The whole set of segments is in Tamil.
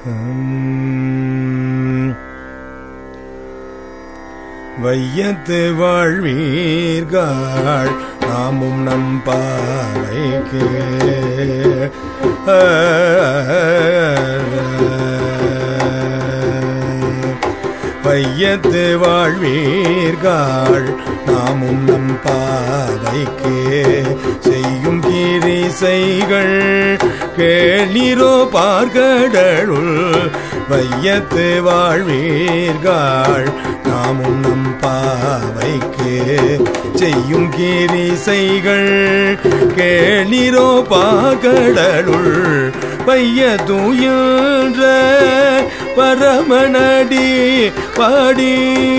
உம். வையத்து வாழ்வீர்கள் நாமும் நம் பாவைக்கு வையத்து வாழ்வீர்கள் நாமும் நம் பாவைக்கு செய்யும் கிரிசைகள் கேளிரோ பார்கடலுள் வையத்து வாழ்வீர்கள் நாமும் நம் பாவைக்கு செய்யும் கிரிசைகள் கேளிரோ பார்கடலுள் பைய தூயன்ற பரமனடி பாடி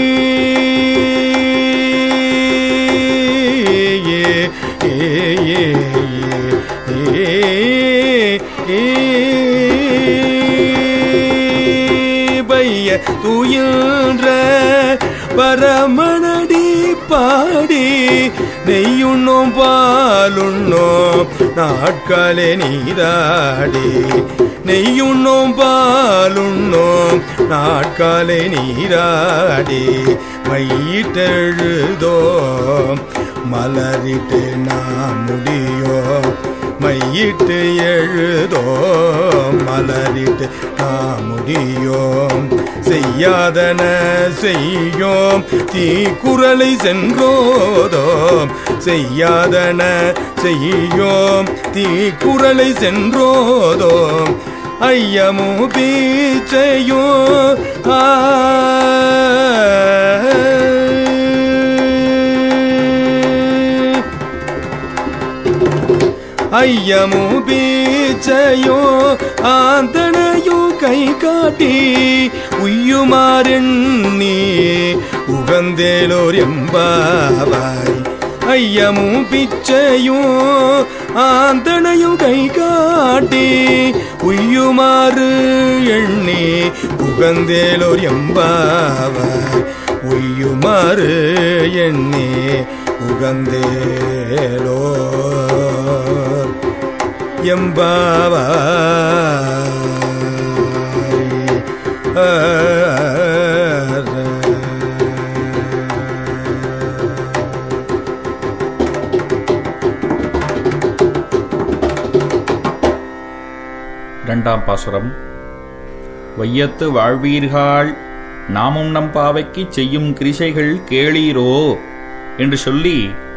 ஏ ஏ ஏ ஏ ஏ பைய தூயன்ற பரமனடி பாடி நெய்யுண்ணோம் பாலுண்ணோம் நாட்காலே நீராடி நெய்யுண்ணோம் பாலுண்ணோம் நாட்காலே நீராடி மையிட்டெழுதோம் மலரிட்டு நாம் முடியோம் மையிட்டு எழுதோம் மலரிட்டு நாம் முடியோம் செய்யாதன செய்யோம் தீக்குறளை சென்றோதோம் செய்யாதன செய்யோம் தீக்குறளை சென்றோதோம் ஐயமோ பீச்சையோ ஆ ஐயமோ பீச்சையோ ஆந்தனையோ கை காட்டி உய்யுமாறெண்ணி உகந்தேலோர் எம்பாவாய் ஐயமும் பிச்சையும் ஆந்தனையும் கை காட்டி உய்யுமாறு எண்ணி உகந்தேலோர் எம்பாவாய் உய்யுமாறு எண்ணி உகந்தேலோர் எம்பாவாய் இரண்டாம் பாசுரம் வையத்து வாழ்வீர்கள் நாமும் நம் பாவைக்கு செய்யும் கிரிசைகள் கேளீரோ என்று சொல்லி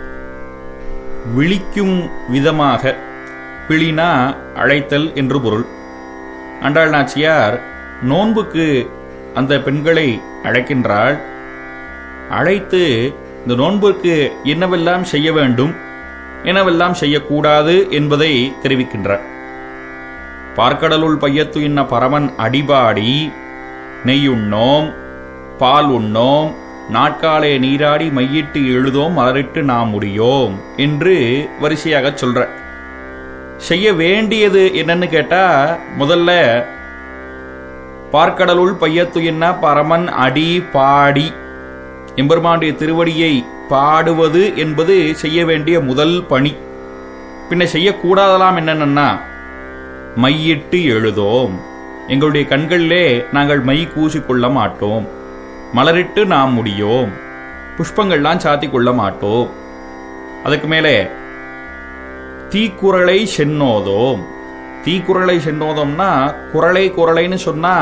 விழிக்கும் விதமாக விழினா அழைத்தல் என்று பொருள் ஆண்டாள் நாச்சியார் நோன்புக்கு அந்த பெண்களை அழைக்கின்றாள் அழைத்து இந்த நோன்புக்கு என்னவெல்லாம் செய்ய வேண்டும் என்னவெல்லாம் செய்யக்கூடாது என்பதை தெரிவிக்கின்றார் பார்க்கடலுள் பையத்து இன்ன பரமன் அடிபாடி நெய்யுண்ணோம் பால் உண்ணோம் நாட்காலே நீராடி மையிட்டு எழுதோம் மலரிட்டு நாம் முடியோம் என்று வரிசையாக சொல்ற செய்ய வேண்டியது என்னன்னு கேட்டா முதல்ல பார்க்கடலுள் பையத்து என்ன பரமன் அடி பாடி எம்பெருமானுடைய திருவடியை பாடுவது என்பது செய்ய வேண்டிய முதல் பணி பின்ன செய்யக்கூடாதலாம் என்னென்னா மையிட்டு எழுதோம் எங்களுடைய கண்களிலே நாங்கள் மை கூசிக்கொள்ள மாட்டோம் மலரிட்டு நாம் முடியோம் புஷ்பங்கள்லாம் சாத்தி கொள்ள மாட்டோம் அதுக்கு மேலே தீக்குறளை சென்னோதோம் தீக்குறளை சென்னோதோம்னா குரலை குரலைன்னு சொன்னா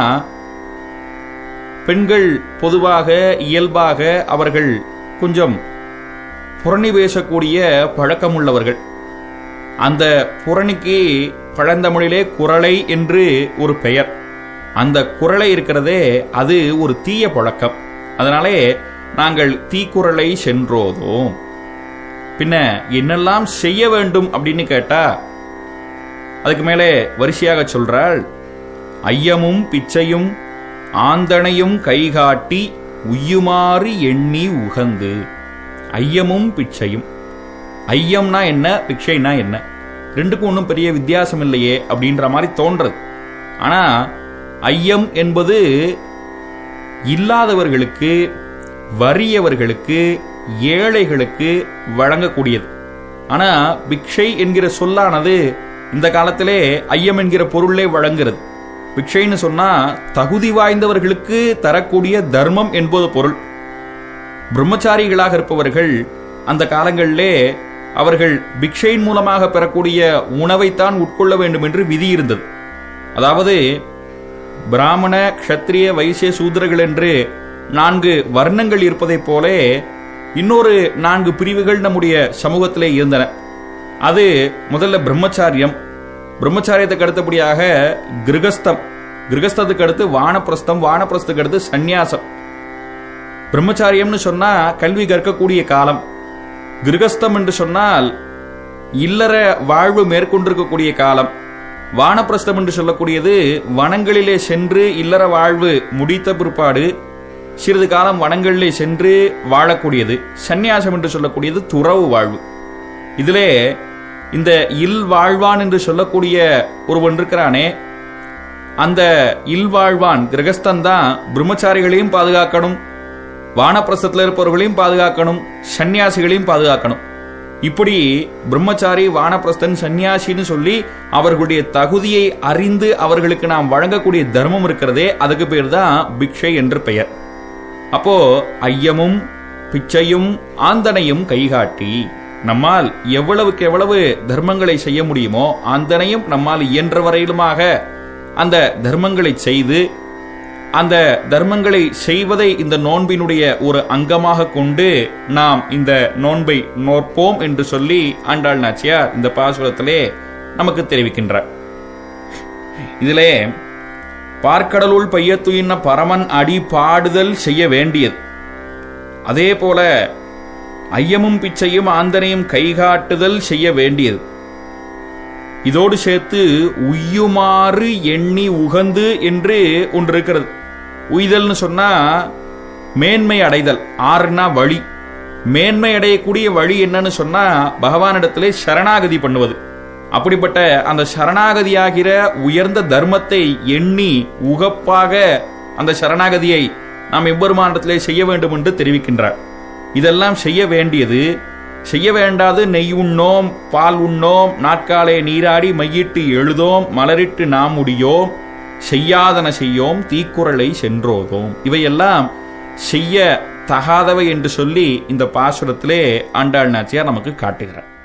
பெண்கள் பொதுவாக இயல்பாக அவர்கள் கொஞ்சம் புரணி பேசக்கூடிய பழக்கமுள்ளவர்கள் அந்த புரணிக்கு பழந்தமிழிலே குரலை என்று ஒரு பெயர் அந்த குரலை இருக்கிறதே அது ஒரு தீய பழக்கம் அதனாலே நாங்கள் தீக்குறளை சென்றோதோம் பின்ன என்னெல்லாம் செய்ய வேண்டும் அப்படின்னு கேட்டா அதுக்கு மேலே வரிசையாக சொல்றாள் ஐயமும் பிச்சையும் ஆந்தனையும் கைகாட்டி உய்யுமாறு எண்ணி உகந்து ஐயமும் பிச்சையும் ஐயம்னா என்ன பிக்ஷைனா என்ன ரெண்டுக்கும் ஒன்றும் பெரிய வித்தியாசம் இல்லையே அப்படின்ற மாதிரி தோன்றது ஆனா ஐயம் என்பது இல்லாதவர்களுக்கு வறியவர்களுக்கு ஏழைகளுக்கு வழங்கக்கூடியது ஆனா பிக்ஷை என்கிற சொல்லானது இந்த காலத்திலே ஐயம் என்கிற பொருளே வழங்குறது பிக்ஷைன்னு சொன்னா தகுதி வாய்ந்தவர்களுக்கு தரக்கூடிய தர்மம் என்பது பொருள் பிரம்மச்சாரிகளாக இருப்பவர்கள் அந்த காலங்களிலே அவர்கள் பிக்ஷையின் மூலமாக பெறக்கூடிய உணவைத்தான் உட்கொள்ள வேண்டும் என்று விதி இருந்தது அதாவது பிராமண க்ஷத்ரிய வைசிய சூத்திரர்கள் என்று நான்கு வர்ணங்கள் இருப்பதைப் போல இன்னொரு நான்கு பிரிவுகள் நம்முடைய சமூகத்திலே இருந்தன அது முதல்ல பிரம்மச்சாரியம் பிரம்மச்சாரியத்துக்கு அடுத்தபடியாக கிருகஸ்தம் கிருகஸ்தத்துக்கு அடுத்து வானப்பிரஸ்தம் வானப்பிரஸ்துக்கு அடுத்து சந்நியாசம் பிரம்மச்சாரியம்னு சொன்னா கல்வி கற்கக்கூடிய காலம் கிருகஸ்தம் என்று சொன்னால் இல்லற வாழ்வு மேற்கொண்டிருக்கக்கூடிய காலம் வானப்பிரஸ்தம் என்று சொல்லக்கூடியது வனங்களிலே சென்று இல்லற வாழ்வு முடித்த பிற்பாடு சிறிது காலம் வனங்களிலே சென்று வாழக்கூடியது சந்நியாசம் என்று சொல்லக்கூடியது துறவு வாழ்வு இதிலே இந்த இல் வாழ்வான் என்று சொல்லக்கூடிய ஒருவன் இருக்கிறானே அந்த இல்வாழ்வான் கிரகஸ்தன் தான் பிரம்மச்சாரிகளையும் பாதுகாக்கணும் வானப்பிரசத்தில் இருப்பவர்களையும் பாதுகாக்கணும் சன்னியாசிகளையும் பாதுகாக்கணும் இப்படி பிரம்மச்சாரி வானப்பிரஸ்தன் சன்னியாசின்னு சொல்லி அவர்களுடைய தகுதியை அறிந்து அவர்களுக்கு நாம் வழங்கக்கூடிய தர்மம் இருக்கிறதே அதுக்கு பேர் தான் பிக்ஷை என்று பெயர் அப்போ ஐயமும் பிச்சையும் ஆந்தனையும் கைகாட்டி நம்மால் எவ்வளவுக்கு எவ்வளவு தர்மங்களை செய்ய முடியுமோ ஆந்தனையும் நம்மால் இயன்ற வரையிலுமாக அந்த தர்மங்களை செய்து அந்த தர்மங்களை செய்வதை இந்த நோன்பினுடைய ஒரு அங்கமாக கொண்டு நாம் இந்த நோன்பை நோற்போம் என்று சொல்லி ஆண்டாள் நாச்சியார் இந்த பாசுரத்திலே நமக்கு தெரிவிக்கின்றார் இதிலே பார்க்கடலுள் பையத்துயின பரமன் அடி பாடுதல் செய்ய வேண்டியது அதே போல ஐயமும் பிச்சையும் ஆந்தனையும் கைகாட்டுதல் செய்ய வேண்டியது இதோடு சேர்த்து உய்யுமாறு எண்ணி உகந்து என்று ஒன்று இருக்கிறது உய்தல்னு சொன்னா மேன்மை அடைதல் ஆறுனா வழி மேன்மை அடையக்கூடிய வழி என்னன்னு சொன்னா பகவானிடத்திலே சரணாகதி பண்ணுவது அப்படிப்பட்ட அந்த சரணாகதியாகிற உயர்ந்த தர்மத்தை எண்ணி உகப்பாக அந்த சரணாகதியை நாம் எவ்வொருமானத்திலே செய்ய வேண்டும் என்று தெரிவிக்கின்றார் இதெல்லாம் செய்ய வேண்டியது செய்ய வேண்டாது நெய் உண்ணோம் பால் உண்ணோம் நாட்காலே நீராடி மையிட்டு எழுதோம் மலரிட்டு நாம் முடியோம் செய்யாதன செய்யோம் தீக்குறளை சென்றோதோம் இவையெல்லாம் செய்ய தகாதவை என்று சொல்லி இந்த பாசுரத்திலே ஆண்டாள் நாச்சியார் நமக்கு காட்டுகிறார்